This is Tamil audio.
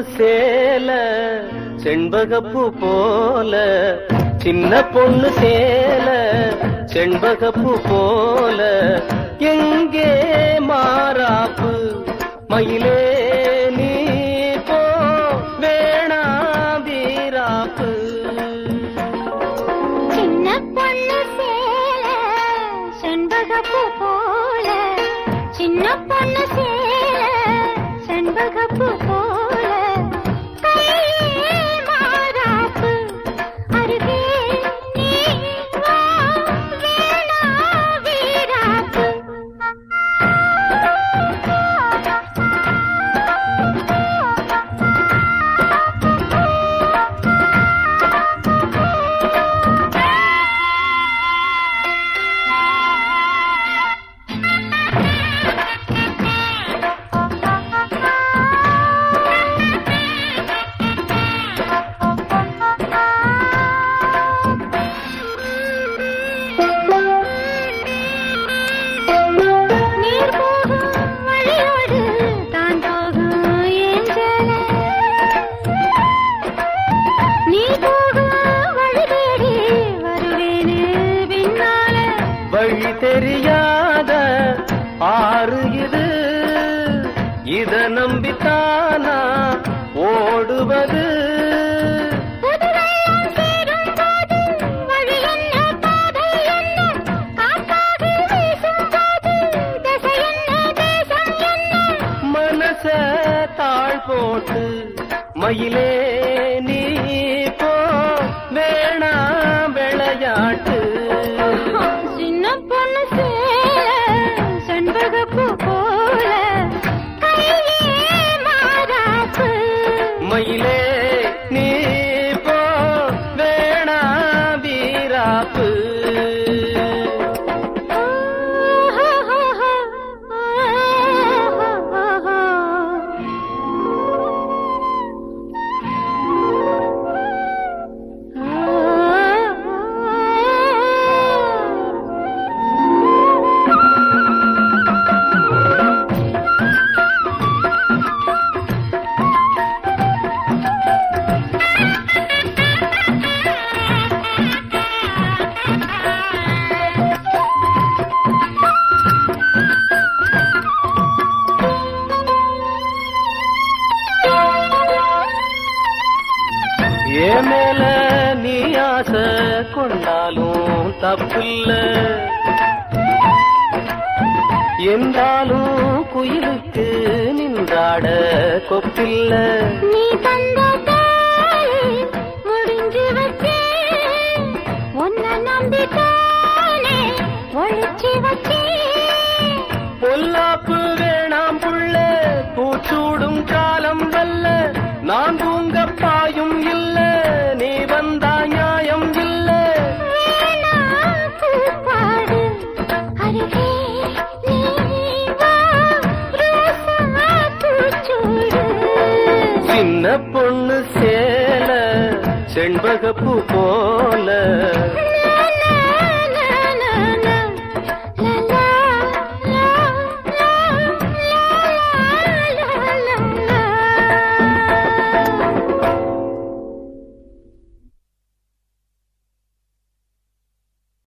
சேல செண்பகப்பூ போல சின்ன பொண்ணு சேல செண்பகப்பூ போல எங்கே மாறாப்பு மயிலே நீ போ வேணா வீராப்பு சின்ன பொண்ணு சேல செண்பகப்பூ போல சின்ன பொண்ணு சேல செண்பகப்பூ போல கையே மாறாப்பு அருகே நீ வா வேணா வீராப்பு நீர் போகும் வழியோடு தான் போகும் ஏஞ்சல நீ போகும் வழி தேடி வருவேனு பின்னால வழி தெரியாத ஆறு இது இத நம்பித்தானா ஓடுவது புதுவெள்ளம் சேரும் போது வழி என்ன பாதை என்ன காற்றாகி வீசும் போது திசை என்ன தேசம் என்ன மனச தாழ் போட்டு மயிலே நீ போ வேணா விளையாட்டு சின்ன பொண்ணு சேல செண்பகப்பூ போல கையே மாறாப்பு மயிலே நீ போ வேணா வீராப்பு என் மேல நீ ஆசை கொண்டாலும் தப்பில்ல என்றாலும் குயிலுக்கு நின்றாட கொப்பில்ல நீ தந்த தாலி முடிஞ்சு வச்சே உன்னை நம்பித்தானே ஒழிச்சு வச்சே பொல்லாப்பு வேணாம் புள்ள பூச்சூடும் காலம் வல்ல நான் தூங்க பாயும் இல்ல நீ வந்தா நியாயம் இல்ல வேணா பூப்பாடு அருகே நீ வா ரோசா பூச்சூடு சின்ன பொண்ணு சேல செண்பகப்பூ போல